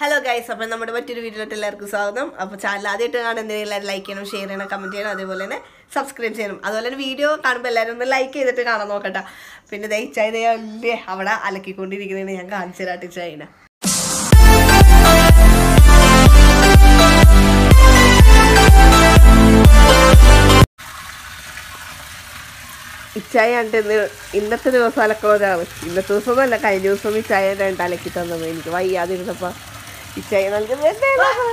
Hello guys അപ്പം നമ്മുടെ മറ്റൊരു വീഡിയോയിലോട്ട് എല്ലാവർക്കും സ്വാഗതം അപ്പോൾ ചാനൽ ആദ്യമായിട്ട് കാണാൻ എന്തെങ്കിലും എല്ലാവരും ലൈക്ക് ചെയ്യണം ഷെയർ ചെയ്യണം കമൻറ്റ് ചെയ്യണം അതേപോലെ തന്നെ സബ്സ്ക്രൈബ് ചെയ്യണം അതുപോലെ തന്നെ വീഡിയോ കാണുമ്പോൾ എല്ലാവരും ഒന്ന് ലൈക്ക് ചെയ്തിട്ട് കാണാൻ നോക്കട്ടെ പിന്നെ ദയിച്ചായത് വലിയ അവിടെ അലക്കിക്കൊണ്ടിരിക്കുന്നതിന് ഞാൻ കാണിച്ചു തരാട്ടി ചൈന ഇച്ചായ കണ്ട് ഇന്ന് ഇന്നത്തെ ദിവസം അലക്കുന്നതാണ് ഇന്നത്തെ ദിവസം ഒന്നല്ല കഴിഞ്ഞ ദിവസം ഇച്ചായ രണ്ട് അലക്കി തന്നത് എനിക്ക് വയ്യാതിരുന്നപ്പോ ഇച്ചായ നൽകുന്നത്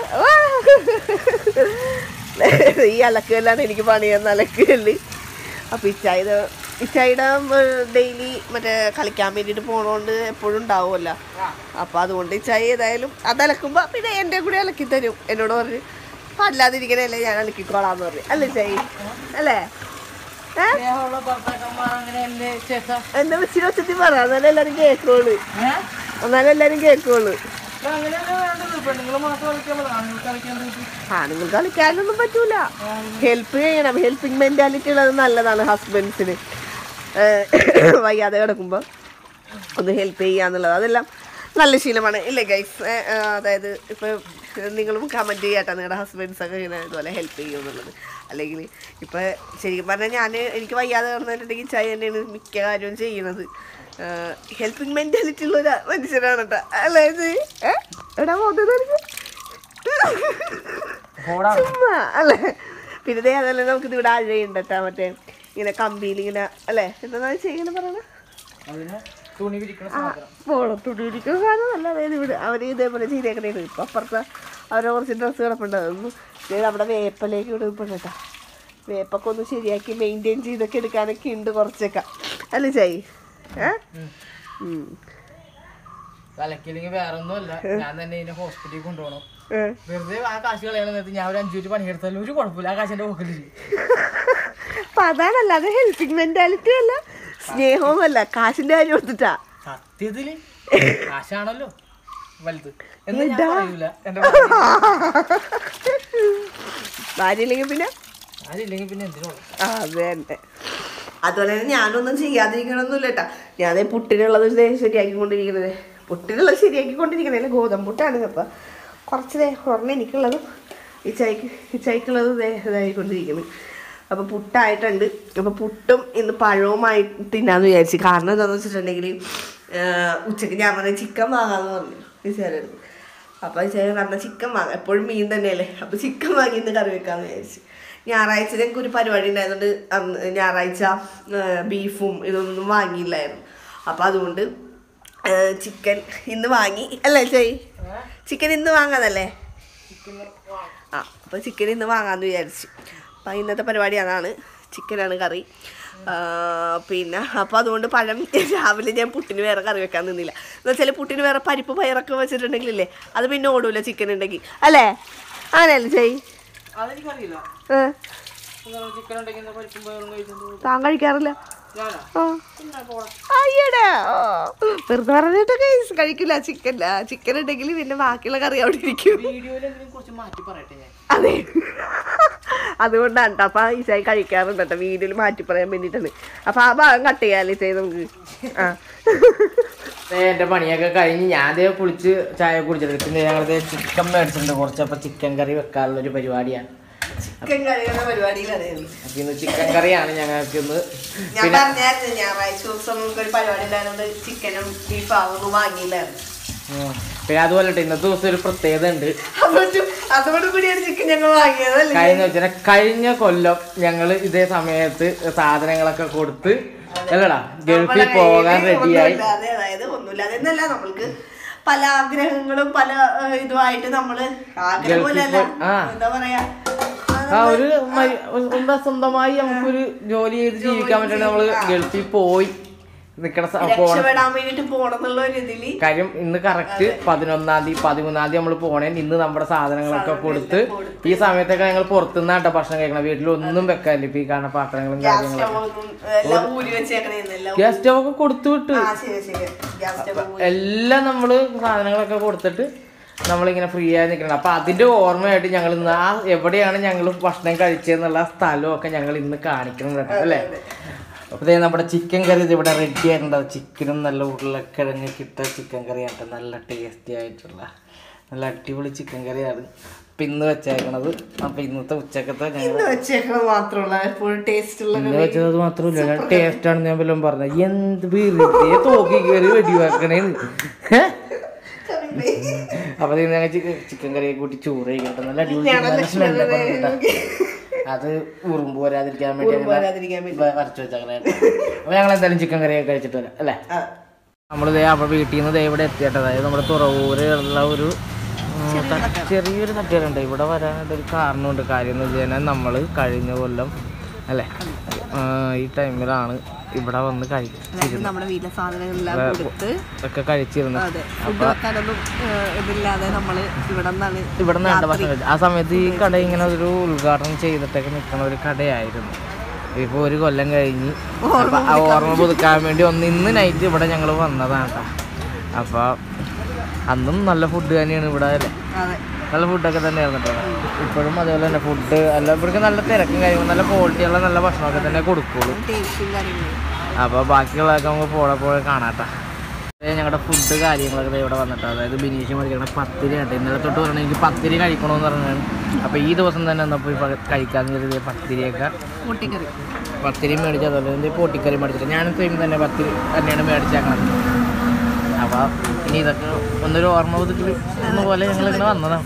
ഈ അലക്കല്ലാണ് എനിക്ക് പണിയെന്ന് അലക്കല് അപ്പൊ ഇച്ചായ ഇച്ചായിയുടെ ഡെയിലി മറ്റേ കളിക്കാൻ വേണ്ടിയിട്ട് പോണോണ്ട് എപ്പോഴും ഉണ്ടാവുമല്ലോ അപ്പൊ അതുകൊണ്ട് ഇച്ചായ ഏതായാലും അത് അലക്കുമ്പോ പിന്നെ എൻ്റെ കൂടെ അലക്കി തരും എന്നോട് പറഞ്ഞു അല്ലാതിരിക്കണല്ലേ ഞാൻ അലക്കിക്കോളാന്ന് പറഞ്ഞു അല്ലേ ചായി അല്ലേ ഏഹ് സ്നേഹമുള്ള ഭർത്താക്കന്മാർ അങ്ങനെയല്ലേ ചേട്ടാ എന്നെ വെച്ചിട്ട് വെച്ചിട്ട് പറ എന്നാലും എല്ലാരും കേക്കോളൂ എന്നാലും എല്ലാരും കേക്കോളൂ അങ്ങനെയല്ലേ വേണ്ടത് പെണ്ണുങ്ങൾ മാത്രം കളിക്കാൻ പറ്റില്ല ആണുങ്ങൾ കളിക്കാൻ ആണുങ്ങൾ കളിക്കാനൊന്നും പറ്റൂല ഹെൽപ്പ് ചെയ്യണം ഹെൽപ്പിംഗ് മെന്റാലിറ്റി ഉള്ളത് നല്ലതാണ് ഹസ്ബൻഡ്സിന് വയ്യാതെ കിടക്കുമ്പോ ഒന്ന് ഹെൽപ്പ് ചെയ്യാന്നുള്ളത് അതെല്ലാം നല്ല ശീലമാണ് ഇല്ലേ ഗൈസ് അതായത് ഇപ്പൊ നിങ്ങളും കമന്റ് ചെയ്യാട്ടോ നിങ്ങളുടെ ഹസ്ബൻഡ്സ് ഒക്കെ ഇങ്ങനെ ഇതുപോലെ ഹെൽപ്പ് ചെയ്യുമെന്നുള്ളത് അല്ലെങ്കിൽ ഇപ്പൊ ശരിക്കും പറഞ്ഞാൽ ഞാൻ എനിക്ക് വയ്യാതെ കിടന്നിട്ടുണ്ടെങ്കിൽ ചായ തന്നെയാണ് മിക്ക കാര്യവും ചെയ്യണത് ഹെൽപ്പിംഗ് മെന്റാലിറ്റി ഉള്ള ഒരു മനുഷ്യനാണ് കേട്ടോ അല്ലേ ഇത്? ഏ? എവിടാ പോകുന്നത് എനിക്ക്? ചുമ്മാ അല്ലേ പിന്നെ ദേ അതല്ല നമുക്ക് ഇവിടെ അഴയുണ്ട് കേട്ടോ മറ്റേ ഇങ്ങനെ കമ്പിയിൽ ഇങ്ങനെ അല്ലേ എന്താ ചെയ്യണ പറയണ അതിന് തുണി വിരിക്കണ ആ പോളത്തുടിയിരിക്കുന്ന സാധനം നല്ല അതായത് ഇവിടെ അവർ ഇതേപോലെ ചെയ്തേക്കണേ ഇപ്പം അപ്പുറത്തെ അവരെ കുറച്ച് ഡ്രസ്സ് കിടപ്പുണ്ട് അതൊന്നും ദേ നമ്മുടെ വേപ്പലേക്ക് ഇവിടെ ഇപ്പം കേട്ടോ വേപ്പൊക്കെ ഒന്ന് ശരിയാക്കി മെയിൻറ്റെയിൻ ചെയ്തൊക്കെ എടുക്കാനൊക്കെ ഉണ്ട് കുറച്ചൊക്കെ അല്ലേ ചായി ഏ ഉം. തലക്കില്ലെങ്കിൽ വേറെ ഒന്നുമല്ല ഞാൻ തന്നെ ഇതിനെ ഹോസ്പിറ്റലിൽ കൊണ്ടുപോകണം ഏ. വെറുതെ ആ കാശ് കളയണ നേരത്ത് ഞാൻ ഒരു അഞ്ചു രൂപ പണിയെടുത്താലും ഒരു കുഴപ്പമില്ല ആ കാശ് എന്റെ പോക്കറ്റിൽ അപ്പൊ അതാണല്ല അത് ഹെൽപ്പിംഗ് മെന്റാലിറ്റി അല്ല സ്നേഹവും അല്ല കാശിന്റെ കാര്യം കൊടുത്തിട്ടാ സത്യത്തില് കാശാണല്ലോ വലുത് എന്ന് ഞാൻ എടാ. പറയൂല എന്റെ ഭാര്യ ഇല്ലെങ്കിൽ പിന്നെ അതില്ലെങ്കിൽ പിന്നെ എന്തിനുള്ള ആ അത് തന്നെ അതുപോലെ തന്നെ ഞാനൊന്നും ചെയ്യാതിരിക്കണമെന്നില്ല കേട്ടാ ഞാൻ ദേ പുട്ടിനുള്ളത് ദേ ശരിയാക്കിക്കൊണ്ടിരിക്കുന്നത് പുട്ടിനുള്ളത് ശരിയാക്കിക്കൊണ്ടിരിക്കണേ ഗോതമ്പ് പുട്ടാണ് അപ്പം കുറച്ച് ദേ ഒരെണ്ണം എനിക്കുള്ളതും ഈ ചായക്ക് ഈ ചായക്കുള്ളതും ദേ ഇതായിക്കൊണ്ടിരിക്കുന്നു അപ്പോൾ പുട്ടായിട്ടുണ്ട് അപ്പോൾ പുട്ടും ഇന്ന് പഴവുമായി തിന്നാന്ന് വിചാരിച്ചു കാരണം എന്താണെന്ന് വെച്ചിട്ടുണ്ടെങ്കിൽ ഉച്ചയ്ക്ക് ഞാൻ പറഞ്ഞ ചിക്കൻ വാങ്ങാമെന്ന് പറഞ്ഞു ഈ ചേരടുത്ത് അപ്പോൾ ചേട്ടൻ പറഞ്ഞ ചിക്കൻ വാങ്ങാം എപ്പോഴും മീൻ തന്നെയല്ലേ അപ്പോൾ ചിക്കൻ വാങ്ങി ഇന്ന് കറി വെക്കാമെന്ന് വിചാരിച്ചു ഞായറാഴ്ച ഞങ്ങൾക്ക് ഒരു പരിപാടി ഉണ്ടായതുകൊണ്ട് അന്ന് ഞായറാഴ്ച ആ, ബീഫും ഇതൊന്നും വാങ്ങിയില്ലായിരുന്നു അപ്പം അതുകൊണ്ട് ചിക്കൻ ഇന്ന് വാങ്ങി അല്ലേ ചേയ് ചിക്കൻ ഇന്ന് വാങ്ങാതല്ലേ ആ അപ്പോൾ ചിക്കൻ ഇന്ന് വാങ്ങാമെന്ന് വിചാരിച്ചു അപ്പം ഇന്നത്തെ പരിപാടി അതാണ് ചിക്കനാണ് കറി ആ, പിന്നെ അപ്പോൾ അതുകൊണ്ട് പഴം രാവിലെ ഞാൻ പുട്ടിന് വേറെ കറി വെക്കാൻ നിന്നില്ല എന്ന് വെച്ചാൽ പുട്ടിന് വേറെ പരിപ്പ് പയറൊക്കെ വെച്ചിട്ടുണ്ടെങ്കിലല്ലേ അത് പിന്നെ ഓടൂല ചിക്കൻ ഉണ്ടെങ്കിൽ അല്ലേ അങ്ങനെയല്ലേ ചെയ് അതെനിക്കറിയില്ല ഏ ചിക്കൻ ഉണ്ടെങ്കിൽ എന്താ പരിപ്പും പയറും കഴിച്ചോണ്ട് താൻ കഴിക്കാറില്ല ഞാനാ ആ പിന്നെ പോടാ അയ്യടാ ഓ. വെറുതെ പറഞ്ഞിട്ടൊക്കെ കഴിക്കില്ല ചിക്കൻ ചിക്കൻ ഉണ്ടെങ്കിൽ പിന്നെ ബാക്കിയുള്ള കറി അവിടെ ഇരിക്കും വീഡിയോയിൽ എന്തെങ്കിലും കുറച്ച് മാറ്റി പറയട്ടെ ഞാൻ അതെ അതുകൊണ്ടാണ് ട്ടോ. അപ്പൊ ഈശായി കഴിക്കാറുണ്ട് കേട്ടോ വീഡിയോയിൽ മാറ്റി പറയാൻ വേണ്ടിയിട്ടാണ് അപ്പൊ ആ ഭാഗം കട്ട് ചെയ്യാല്ലേ ചെയ്ത് നമുക്ക് ആ ദേ എന്റെ പണിയൊക്കെ കഴിഞ്ഞ് ഞാൻ ദേ കുളിച്ച് ചായ കുടിച്ചിട്ട് പിന്നെ ഞങ്ങളത് ചിക്കൻ മേടിച്ചിട്ടുണ്ട് കുറച്ച് അപ്പൊ ചിക്കൻ കറി വെക്കാനുള്ള ഒരു പരിപാടിയാണ് ചിക്കൻ കഴിക്കുന്ന പരിപാടിയിലാണ് അപ്പൊ ഇന്ന് ചിക്കൻ കറിയാണ് ഞങ്ങൾക്ക് ഇന്ന് ഞാൻ പറഞ്ഞായിരുന്നു ഞായറാഴ്ച ദിവസം നമുക്ക് ഒരു പരിപാടി ഉണ്ടായതുകൊണ്ട് ചിക്കനും ബീഫും അതൊന്നും വാങ്ങിയില്ലായിരുന്നു ഉം. പിന്നെ അതുപോലെ ട്ടോ ഇന്നത്തെ ദിവസം ഒരു പ്രത്യേകത ഉണ്ട് അതുകൊണ്ട് അതോട് കൂടിയാണ് ചിക്കൻ ഞങ്ങൾ വാങ്ങിയതല്ലേ കഴിഞ്ഞ വെച്ചാൽ കഴിഞ്ഞ കൊല്ലം ഞങ്ങൾ ഇതേ സമയത്ത് സാധനങ്ങളൊക്കെ കൊടുത്ത് അല്ലടാ ഗൾഫിൽ പോകാൻ റെഡിയായി ഒന്നുമില്ലാതെ അതായത് ഒന്നുമില്ലാതെ എന്നല്ല നമ്മൾക്ക് പല ആഗ്രഹങ്ങളും പല ഏഹ്, ഇതുമായിട്ട് നമ്മള് ആഗ്രഹം പോലെയല്ല പോയി- ആ. എന്താ പറയാ ആ ഒരു മരി- എന്താ സ്വന്തമായി നമുക്കൊരു ജോലി ചെയ്ത് ജീവിക്കാൻ പറ്റണ നമ്മള് ഗൾഫിൽ പോയി നിക്കണ സ- പോണ രക്ഷപ്പെടാൻ വേണ്ടിട്ട് പോണം എന്നുള്ള ഒരു ഇതില് കാര്യം ഇന്ന് കറക്റ്റ് പതിനൊന്നാം തീയതി പതിമൂന്നാം തീയതി നമ്മൾ പോണേ ഇന്ന് നമ്മുടെ സാധനങ്ങളൊക്കെ കൊടുത്ത് ഈ സമയത്തൊക്കെ ഞങ്ങൾ പുറത്തുനിന്നാട്ടോ ഭക്ഷണം കഴിക്കണം വീട്ടിൽ ഒന്നും വെക്കാനില്ല ഇപ്പൊ ഈ കാണുന്ന പാത്രങ്ങളും ഗ്യാസ് കാര്യങ്ങളും സ്റ്റവ് ഒന്നും എല്ലാം ഊരി വെച്ചേക്കണേന്നെല്ലാം ഗ്യാസ് സ്റ്റവ് ഒക്കെ കൊടുത്തു വിട്ട് ആ ശരി ശരി ഗ്യാസ് സ്റ്റവ് എല്ലാം നമ്മള് സാധനങ്ങളൊക്കെ കൊടുത്തിട്ട് നമ്മളിങ്ങനെ ഫ്രീ ആയി നിൽക്കണം അപ്പൊ അതിന്റെ ഓർമ്മയായിട്ട് ഞങ്ങൾ ഇന്ന് ആ എവിടെയാണ് ഞങ്ങൾ ഭക്ഷണം കഴിച്ചതെന്നുള്ള സ്ഥലമൊക്കെ ഞങ്ങൾ ഇന്ന് കാണിക്കണം കേട്ടോ അല്ലേ അപ്പൊ ദേ നമ്മുടെ ചിക്കൻ കറി ഇത് ഇവിടെ റെഡി ആയിട്ടുണ്ട് ചിക്കനും നല്ല ഉരുളക്കിഴങ്ങ് കിട്ട ചിക്കൻ കറി ആയിട്ട് നല്ല ടേസ്റ്റി ആയിട്ടുള്ള നല്ല അടിപൊളി ചിക്കൻ കറിയാണ് അപ്പം ഇന്ന് വെച്ചേക്കണത് അപ്പം ഇന്നത്തെ ഉച്ചക്കത്തെ ഞങ്ങൾ ഇന്ന് വെച്ചേക്കണത് മാത്രമല്ല എപ്പോഴും ടേസ്റ്റ് ഉള്ള ഇന്ന് വെച്ചത് അത് മാത്രമല്ല ടേസ്റ്റ് ആണ് ഞാൻ വല്ലതും പറഞ്ഞത് എന്ത് വെറുതെ തോക്കി കയറി വെടി വെക്കണേന്ന് അപ്പൊ ഇത് ഞങ്ങൾ ചിക്കൻ കറിയെ കൂട്ടി ചോറ് കഴിക്കട്ടെ നല്ല അടിപൊളി chicken നല്ല smell ഒക്കെ ഉണ്ട് കേട്ടോ. അത് ഉറുമ്പ് വരാതിരിക്കാൻ വേണ്ടി അങ്ങനെ വരാതിരിക്കാൻ വേണ്ടി വ- വരച്ച് വെച്ചേക്കണേ അപ്പൊ ഞങ്ങൾ എന്തായാലും ചിക്കൻ കറിയൊക്കെ കഴിച്ചിട്ട് വരാം അല്ലേ ആ. നമ്മളിതേ അപ്പോൾ വീട്ടിൽ നിന്ന് ദേ ഇവിടെ എത്തിയിട്ട് അതായത് നമ്മുടെ തുറവൂരുള്ള ഒരു ഉം, ത- ചെറിയൊരു തട്ടുകലുണ്ട് ഇവിടെ വരാനായിട്ട് ഒരു കാരണമുണ്ട് കാര്യം എന്ന് വെച്ച് കഴിഞ്ഞാൽ നമ്മൾ കഴിഞ്ഞ കൊല്ലം അല്ലേ ആ, ഈ ടൈമിലാണ് ഇവിടെ വന്ന് കഴിച്ചിരുന്നത് നമ്മുടെ വീട്ടിലെ സാധനങ്ങളെല്ലാം കൊടുത്ത് ഒക്കെ കഴിച്ചിരുന്നത് അതെ ഫുഡ് വെക്കാനൊന്നും ഏഹ്, ഇതില്ലാതെ നമ്മള് ഇവിടെ നിന്നാണ് ഇവിടെ നിന്ന് രണ്ട് ഭക്ഷണം കഴിച്ചു ആ സമയത്ത് ഈ കട ഇങ്ങനെ ഒരു ഉദ്ഘാടനം ചെയ്തിട്ടൊക്കെ നിൽക്കുന്ന ഒരു കടയായിരുന്നു ഇപ്പൊ ഒരു കൊല്ലം കഴിഞ്ഞ് അപ്പൊ ആ ഓർമ്മ പുതുക്കാൻ വേണ്ടി ഒന്ന് ഇന്ന് നൈറ്റ് ഇവിടെ ഞങ്ങൾ വന്നതാണ് ട്ടാ. അപ്പൊ അന്നും നല്ല ഫുഡ് തന്നെയാണ് ഇവിടെ അല്ലേ അതെ നല്ല ഫുഡൊക്കെ തന്നെയായിരുന്നു കേട്ടോ ഇപ്പോഴും അതേപോലെ തന്നെ ഫുഡ് അല്ല ഇവർക്ക് നല്ല തിരക്കും കാര്യങ്ങളും നല്ല ക്വാളിറ്റിയുള്ള നല്ല ഭക്ഷണമൊക്കെ തന്നെ കൊടുക്കുള്ളൂ ടേസ്റ്റും കാര്യങ്ങളും അപ്പോൾ ബാക്കിയുള്ളതൊക്കെ നമുക്ക് പോടെ പോടെ കാണാട്ടാ ഞങ്ങളുടെ ഫുഡ് കാര്യങ്ങളൊക്കെ ദേ ഇവിടെ വന്നിട്ട് അതായത് ബിനീഷ് മേടിക്കണ പത്തിരി ഉണ്ട് ഇന്നലെ തൊട്ട് പറഞ്ഞാൽ എനിക്ക് പത്തിരി കഴിക്കണമെന്ന് പറഞ്ഞാണ് അപ്പോൾ ഈ ദിവസം തന്നെ എന്നപ്പോൾ ഇപ്പോൾ കഴിക്കാമെന്ന് കരുതിയ പത്തിരിയൊക്കെ മുട്ടിക്കറി പത്തിരി മേടിച്ച് അതുപോലെ തന്നെ പൊട്ടിക്കറി മേടിച്ചിട്ട് ഞാനും സെയിം തന്നെ പത്തിരി തന്നെയാണ് മേടിച്ചേക്കണത് അപ്പോൾ ഇനി ഇതൊക്കെ ഒന്നൊരു ഓർമ്മ പുതുക്കിൽ എന്ന പോലെ ഞങ്ങൾ ഇങ്ങനെ വന്നതാണ്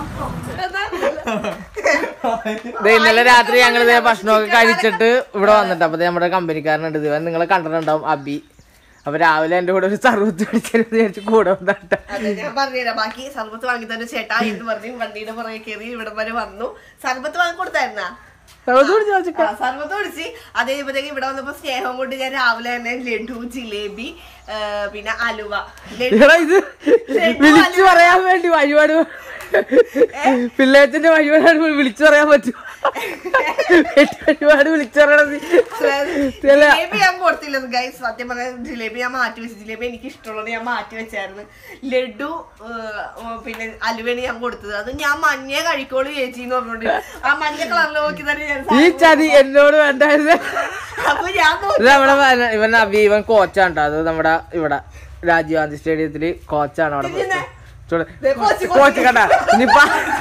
ദേ ഇന്നലെ രാത്രി ഞങ്ങൾ ഇതേ ഭക്ഷണമൊക്കെ കഴിച്ചിട്ട് ഇവിടെ വന്നിട്ട് അപ്പോൾ ദേ നമ്മുടെ കമ്പനിക്കാരനുണ്ട് ഇത് നിങ്ങളെ കണ്ടിട്ടുണ്ടാവും അബി അപ്പോൾ രാവിലെ എൻ്റെ കൂടെ ഒരു സർവത്ത് പിടിച്ചെന്ന് വിചാരിച്ച് കൂടെ വന്നിട്ട് അതെ ഞാൻ പറഞ്ഞുതരാം ബാക്കി സർബത്ത് വാങ്ങി തന്നെ ചേട്ടാ എന്ന് പറഞ്ഞു വണ്ടിയുടെ പുറകെ കയറി ഇവിടെ വരെ വന്നു സർബത്ത് വാങ്ങി കൊടുത്തായിരുന്നാ സർവത്ത് പിടിച്ച് വെച്ചിട്ട് ആ, സർബത്ത് കുടിച്ച് അതേപോഴത്തേക്ക് ഇവിടെ വന്നപ്പോ സ്നേഹം കൊണ്ട് ഞാൻ രാവിലെ തന്നെ ലഡു ജിലേബി ആ, പിന്നെ അലുവ ലഡു എടാ ഇത് വിളിച്ചു പറയാൻ വേണ്ടി വഴിപാട് പിള്ളേച്ചന്റെ വഴിപാട് വിളിച്ചു പറയാൻ പറ്റും വഴിപാട് വിളിച്ചു പറയണത് അതായത് ജിലേബി ഞാൻ കൊടുത്തില്ല ഗൈസ് സത്യം പറഞ്ഞ ജിലേബി ഞാൻ മാറ്റി വെച്ചു ജിലേബി എനിക്ക് ഇഷ്ടമുള്ളത് ഞാൻ മാറ്റി വെച്ചായിരുന്നു ലഡു ആ, ആ, പിന്നെ അലുവയാണ് ഞാൻ കൊടുത്തത് അത് ഞാൻ മഞ്ഞേ കഴിക്കോളൂ ചേച്ചി എന്ന് പറഞ്ഞോണ്ട് ആ മഞ്ഞ കളറിൽ നോക്കി തന്നെ ഞാൻ ഈ ചതി എന്നോട് വേണ്ടായിരുന്നു അപ്പൊ ഞാൻ നോക്കി ഇത് നമ്മുടെ വന- ഇവൻ അബി ഇവൻ കോച്ചാണ് ട്ടോ. അത് നമ്മുടെ ഇവിടെ രാജീവ് ഗാന്ധി സ്റ്റേഡിയത്തില് കോച്ചാണ് അവിടെ ചൂട്. ദേ കോച്ച് കോച്ച് കണ്ട ഇനിയിപ്പ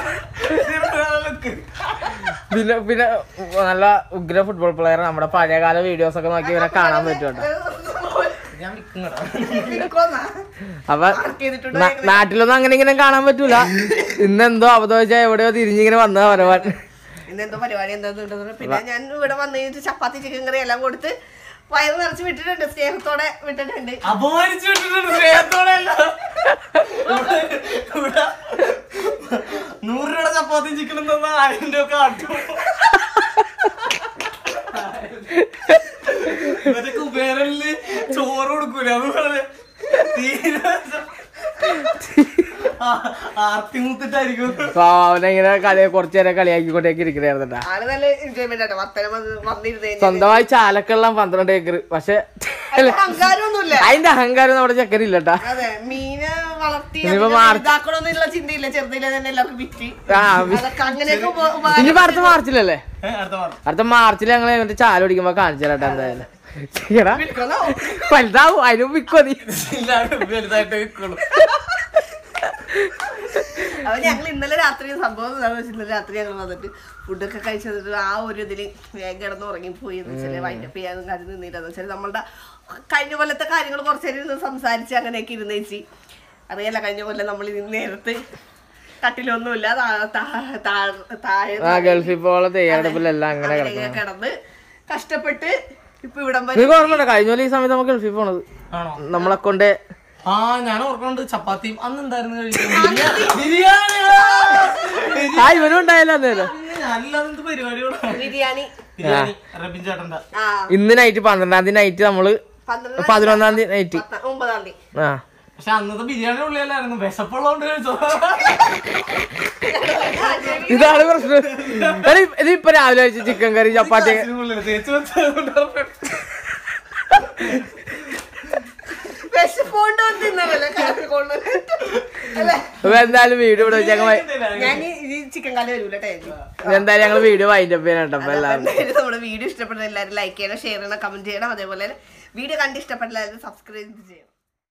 പിന്നെ പിന്നെ നല്ല ഉഗ്ര ഫുട്ബോൾ പ്ലെയർ നമ്മുടെ പഴയകാല വീഡിയോസ് ഒക്കെ നോക്കി ഇവരെ കാണാൻ പറ്റും കേട്ടോ നിൽക്കോന്നാ? അപ്പൊ ചെയ്തിട്ടുണ്ട് നാ- നാട്ടിലൊന്നും അങ്ങനെ ഇങ്ങനെ കാണാൻ പറ്റൂല ഇന്നെന്തോ അബദ്ധം എവിടെയോ തിരിഞ്ഞിങ്ങനെ വന്നതാ വരവാൻ ഇന്നെന്തോ പരിപാടി എന്താ പിന്നെ ഞാൻ ഇവിടെ വന്നു കഴിഞ്ഞിട്ട് ചപ്പാത്തി ചിക്കൻ കറി എല്ലാം കൊടുത്ത് വയറ് നിറച്ച് വിട്ടിട്ടുണ്ട് സ്നേഹത്തോടെ വിട്ടിട്ടുണ്ട് അപമാനിച്ചു വിട്ടിട്ടുണ്ട് സ്നേഹത്തോടെയല്ല. ഇവിടെ നൂറ് രൂപയുടെ ചപ്പാത്തി ചിക്കൻ തന്ന ആയിരം രൂപ കാട്ടും ഇവരെ കുബേരനില് ചോറ് കൊടുക്കൂല അത് വളരെ തീരെ ആ- ആർത്തി മുത്തിട്ടായിരിക്കും അപ്പൊ അവനെങ്ങനെ കളി കുറച്ചു നേരം കളിയാക്കിക്കൊണ്ടേക്ക് ഇരിക്കണായിരുന്നു ട്ടാ. ആള് നല്ല എൻജോയ്മെന്റ് ആണ് വർത്തനം വന്ന് വന്നിരുന്ന് കഴിഞ്ഞാൽ സ്വന്തമായി ചാലക്കുള്ള പന്ത്രണ്ട് ഏക്കർ പക്ഷെ അഹങ്കാരമൊന്നുമില്ല അതിന്റെ അഹങ്കാരം നമ്മുടെ ചെക്കനില്ലട്ടാ അതെ മീന് വളർത്തി ഇനിയിപ്പോ അതിനെ മാർച്ച്- വലുതാക്കണമെന്നുള്ള ചിന്തയില്ല ചെറുതിലെ തന്നെ എല്ലാവർക്കും വിറ്റ് ആ വി- അതൊക്കെ അങ്ങനെയൊക്കെ ഉപ- ഉപകാരം ഇനിയിപ്പോ അടുത്ത മാർച്ചിലല്ലേ അടുത്ത പറഞ്ഞു അടുത്ത മാർച്ചിൽ ഞങ്ങൾ എന്നിട്ട് ചാല പിടിക്കുമ്പോ കാണിച്ചു തരാട്ടെ എന്തായാലും ശരിയെടാ. വിൽക്കണോ? വലുതാവും അതിനും വിൽക്കോ നീ വലുതായിട്ട് വെക്കുള്ളൂ അപ്പൊ ഞങ്ങൾ ഇന്നലെ രാത്രി സംഭവം എന്താണെന്ന് വെച്ചാൽ ഇന്നലെ രാത്രി ഞങ്ങൾ വന്നിട്ട് ഫുഡൊക്കെ കഴിച്ചിട്ട് ആ ഒരു ഇതില് വേഗം കിടന്ന് ഉറങ്ങിപ്പോയി എന്ന് വെച്ചാൽ വൈൻഡപ്പ് ചെയ്യാനും കാര്യം നിന്നില്ലെന്ന് വെച്ചാൽ നമ്മളുടെ കഴിഞ്ഞ കൊല്ലത്തെ കാര്യങ്ങൾ കുറച്ച് നേരം ഇരുന്ന് സംസാരിച്ച് അങ്ങനെയൊക്കെ ഇരുന്ന് ചേച്ചി അറിയാലോ കഴിഞ്ഞ കൊല്ലം നമ്മൾ ഇന്ന് നേരത്ത് കട്ടിലൊന്നുമില്ല താ- താ- താ- താഴെ ആ ഗൾഫിൽ പോലെ തയ്യാറെടുപ്പിലെല്ലാം അങ്ങനെ കിടക്കും അങ്ങനെയൊക്കെ കിടന്ന് കഷ്ടപ്പെട്ട് ഇപ്പൊ ഇവിടം വരെ നിങ്ങൾക്ക് ഓർമ്മയുണ്ടോ കഴിഞ്ഞ പോലെ ഈ സമയത്ത് നമുക്ക് ഗൾഫിൽ പോണത് ആണോ നമ്മളെ കൊണ്ട് ആ ഞാൻ ഓർക്കുന്നുണ്ട് ചപ്പാത്തിയും അന്ന് എന്തായിരുന്നു കഴിക്കുന്നത് ബിരിയാണി ആ ഇവനും ഉണ്ടായല്ലോ അന്നേരം അല്ലാതെ എന്ത് പരിപാടിയോടാ ബിരിയാണി ബിരിയാണി റബിൻ ചേട്ടന്റെ ആ ഇന്ന് നൈറ്റ് പന്ത്രണ്ടാം തീയതി നൈറ്റ് നമ്മള് പന്ത്രണ്ട് പതിനൊന്നാം തീയതി നൈറ്റ് പത്ത- ഒമ്പതാം തീയതി ആ പക്ഷെ അന്നത്തെ ബിരിയാണി ഉള്ളിയല്ലായിരുന്നു വിശപ്പുള്ളതുകൊണ്ട് കഴിച്ചോ ഇതാണ് പ്രശ്നം എടാ, ഇത് ഇതിപ്പോ രാവിലെ കഴിച്ച ചിക്കൻ കറി ചപ്പാത്തി ഒക്കെ. തേച്ച് വെച്ചതുകൊണ്ട് വിശപ്പോണ്ട് തിന്നണല്ലോ കാപ്പിക്കൊണ്ട് അല്ലേ അപ്പൊ എന്തായാലും വീഡിയോ ഇവിടെ വെച്ചാൽ ഞാൻ ഈ ചിക്കൻ കറി വരൂല ടേജി എന്തായാലും ഞങ്ങൾ വീഡിയോ വൈൻഡപ്പ് ചെയ്യാൻ അപ്പൊ എല്ലാവരും നമ്മുടെ വീഡിയോ ഇഷ്ടപ്പെടുന്ന എല്ലാവരും ലൈക്ക് ചെയ്യണം ഷെയർ ചെയ്യണം കമന്റ് ചെയ്യണം അതേപോലെ വീഡിയോ കണ്ട് ഇഷ്ടപ്പെട്ട എല്ലാവരും സബ്സ്ക്രൈബ് ചെയ്യണം